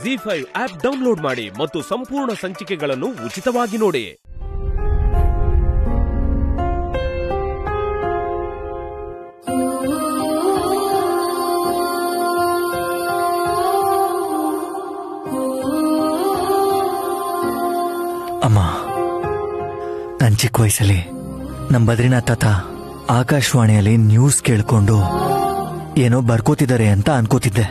G five app download ಮಾಡಿ ಮತ್ತು ಸಂಪೂರ್ಣ ಸಂಚಿಕೆಗಳನ್ನು ಉಚಿತವಾಗಿ ನೋಡಿ ಅಮ್ಮ ನನ್ನ ಚಿಕ್ಕ ವಯಸ್ಸಲ್ಲಿ ನಮ್ಮ ಬದ್ರಿನಾಥ್ ತಾತ ಆಕಾಶವಾಣಿಯಲ್ಲಿ ನ್ಯೂಸ್ ಕೇಳ್ಕೊಂಡು ಏನೋ ಬರ್ಕೋತಿದ್ದಾರೆ ಅಂತ ಅನ್ಕೋತಿದ್ದೆ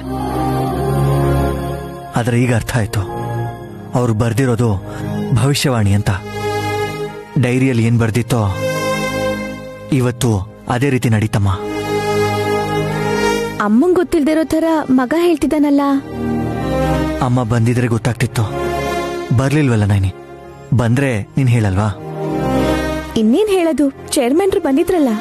ಆದ್ರೆ ಈಗ ಅರ್ಥ ಆಯ್ತು ಅವ್ರು ಬರ್ದಿರೋದು ಭವಿಷ್ಯವಾಣಿ ಅಂತ ಡೈರಿಯಲ್ಲಿ ಏನ್ ಬರ್ದಿತ್ತೋ ಇವತ್ತು ಅದೇ ರೀತಿ ನಡೀತಮ್ಮ ಅಮ್ಮಂಗ್ ಗೊತ್ತಿಲ್ದಿರೋ ತರ ಮಗ ಹೇಳ್ತಿದ್ದಾನಲ್ಲ ಅಮ್ಮ ಬಂದಿದ್ರೆ ಗೊತ್ತಾಗ್ತಿತ್ತು ಬರ್ಲಿಲ್ವಲ್ಲ ನೈನಿ ಬಂದ್ರೆ ನೀನ್ ಹೇಳಲ್ವಾ ಇನ್ನೇನ್ ಹೇಳೋದು ಚೇರ್ಮನ್ರು ಬಂದಿದ್ರಲ್ಲ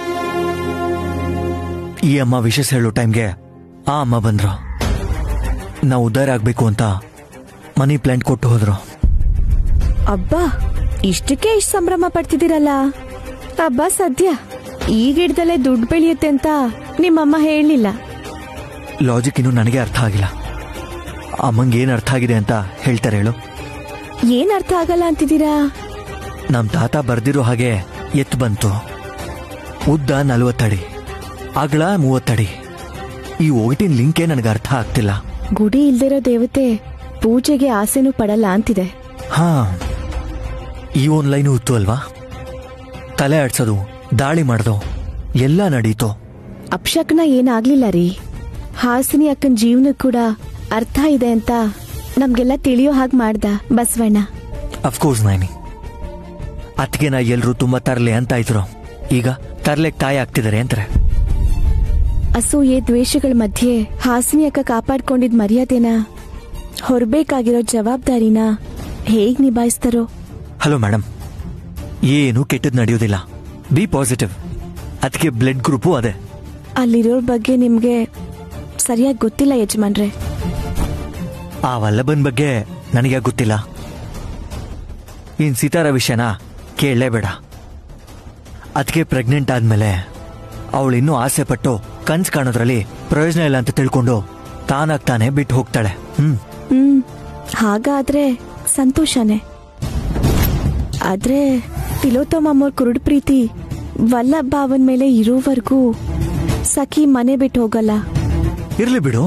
ಈ ಅಮ್ಮ ವಿಶೇಷ ಹೇಳೋ ಟೈಮ್ಗೆ ಆ ಅಮ್ಮ ಬಂದ್ರು ನಾವು ಉದ್ಧಾರ ಆಗ್ಬೇಕು ಅಂತ ಮನಿ ಪ್ಲಾಂಟ್ ಕೊಟ್ಟು ಹೋದ್ರು ಅಬ್ಬಾ ಇಷ್ಟಕ್ಕೆ ಇಷ್ಟ ಸಂಭ್ರಮ ಪಡ್ತಿದ್ದೀರಲ್ಲ ಅಬ್ಬಾ ಸದ್ಯ ಈ ಗಿಡದಲ್ಲೇ ದುಡ್ಡು ಬೆಳೆಯುತ್ತೆ ಅಂತ ನಿಮ್ಮಮ್ಮ ಹೇಳಲಿಲ್ಲ ಲಾಜಿಕ್ ಇನ್ನು ನನಗೆ ಅರ್ಥ ಆಗಿಲ್ಲ ಅಮ್ಮಂಗೆ ಏನ್ ಅರ್ಥ ಆಗಿದೆ ಅಂತ ಹೇಳ್ತಾರೆ ಹೇಳು ಏನ್ ಅರ್ಥ ಆಗಲ್ಲ ಅಂತಿದ್ದೀರಾ ನಮ್ ತಾತ ಬರ್ದಿರೋ ಹಾಗೆ ಎತ್ತು ಬಂತು ಉದ್ದ ನಲ್ವತ್ತಡಿ ಅಗಲ ಮೂವತ್ತಡಿ ಈ ಒಗಟಿನ ಲಿಂಕೇ ನನಗೆ ಅರ್ಥ ಆಗ್ತಿಲ್ಲ ಗುಡಿ ಇಲ್ದಿರೋ ದೇವತೆ ಪೂಜೆಗೆ ಆಸೆನೂ ಪಡಲ್ಲ ಅಂತಿದೆ ಹಾ ಈ ಒಂದ್ ಲೈನು ಇತ್ತು ಅಲ್ವಾ ತಲೆ ಆಡ್ಸೋದು ದಾಳಿ ಮಾಡ್ದು ಎಲ್ಲ ನಡೀತು ಅಪ್ಶಕ್ನ ಏನಾಗ್ಲಿಲ್ಲ ರೀ ಹಾಸಿನಿ ಅಕ್ಕನ ಜೀವನ ಕೂಡ ಅರ್ಥ ಇದೆ ಅಂತ ನಮ್ಗೆಲ್ಲ ತಿಳಿಯೋ ಹಾಗೆ ಮಾಡ್ದ ಬಸವಣ್ಣ ಅಫ್ಕೋರ್ಸ್ ನೈನಿ ಅತ್ತಿಗೆನ ಎಲ್ರು ತುಂಬಾ ತರ್ಲೆ ಅಂತ ಇದ್ರು ಈಗ ತರ್ಲೆಗ್ ತಾಯಿ ಆಗ್ತಿದ್ದಾರೆ ಅಂತಾರೆ ಅಸೂಯೆ ದ್ವೇಷಗಳ ಮಧ್ಯೆ ಹಾಸಿನಿ ಅಕ್ಕ ಕಾಪಾಡ್ಕೊಂಡಿದ್ ಮರ್ಯಾದೆನ ಹೊರಬೇಕಾಗಿರೋ ಜವಾಬ್ದಾರಿನ ಹೇಗ್ ನಿಭಾಯಿಸ್ತಾರೋ ಹಲೋ ಮೇಡಮ್ ಏನು ಕೆಟ್ಟದ್ ನಡೆಯೋದಿಲ್ಲ ಬಿ ಪಾಸಿಟಿವ್ ಅದಕ್ಕೆ ಬ್ಲಡ್ ಗ್ರೂಪು ಅದೇ ಅಲ್ಲಿರೋರ್ ಬಗ್ಗೆ ನಿಮ್ಗೆ ಸರಿಯಾಗಿ ಗೊತ್ತಿಲ್ಲ ಯಜಮಾನ್ರೆ ಆ ವಲ್ಲಭನ್ ಬಗ್ಗೆ ನನಗೆ ಗೊತ್ತಿಲ್ಲ ಇನ್ ಸೀತಾರ ವಿಷಯನ ಕೇಳಲೇಬೇಡ ಅದಕ್ಕೆ ಪ್ರೆಗ್ನೆಂಟ್ ಆದ್ಮೇಲೆ ಅವಳು ಇನ್ನೂ ಆಸೆ ಪಟ್ಟು ಕನ್ಸ್ ಕಾಣೋದ್ರಲ್ಲಿ ಪ್ರಯೋಜನ ಇಲ್ಲ ಅಂತ ತಿಳ್ಕೊಂಡು ತಾನಾಗ್ ತಾನೇ ಬಿಟ್ಟು ಹೋಗ್ತಾಳೆ ಹ್ಮ್ ಹ್ಮ್ ಹಾಗಾದ್ರೆ ಸಂತೋಷನೇ ಆದ್ರೆ ತಿಲೋತ್ತಮಮ್ಮವ್ರ ಕುರುಡು ಪ್ರೀತಿ ವಲ್ಲಭ ಭಾವನ್ ಮೇಲೆ ಇರೋವರೆಗೂ ಸಖಿ ಮನೆ ಬಿಟ್ಟು ಹೋಗಲ್ಲ ಇರ್ಲಿ ಬಿಡು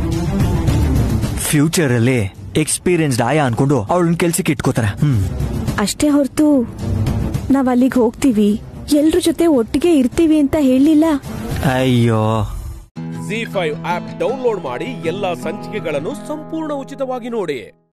ಫ್ಯೂಚರ್ ಅಲ್ಲಿ ಎಕ್ಸ್ಪೀರಿಯನ್ಸ್ಡ್ ಆಯಾ ಅನ್ಕೊಂಡು ಅವಳನ್ನ ಕೆಲ್ಸಕ್ಕೆ ಇಟ್ಕೋತಾರೆ ಹ್ಮ್ ಅಷ್ಟೇ ಹೊರತು ನಾವ್ ಅಲ್ಲಿಗೆ ಹೋಗ್ತೀವಿ ಎಲ್ರ ಜೊತೆ ಒಟ್ಟಿಗೆ ಇರ್ತೀವಿ ಅಂತ ಹೇಳಿಲ್ಲ ಅಯ್ಯೋ ಜಿ ಫೈವ್ ಆಪ್ ಡೌನ್ಲೋಡ್ ಮಾಡಿ ಎಲ್ಲಾ ಸಂಚಿಕೆಗಳನ್ನು ಸಂಪೂರ್ಣ ಉಚಿತವಾಗಿ ನೋಡಿ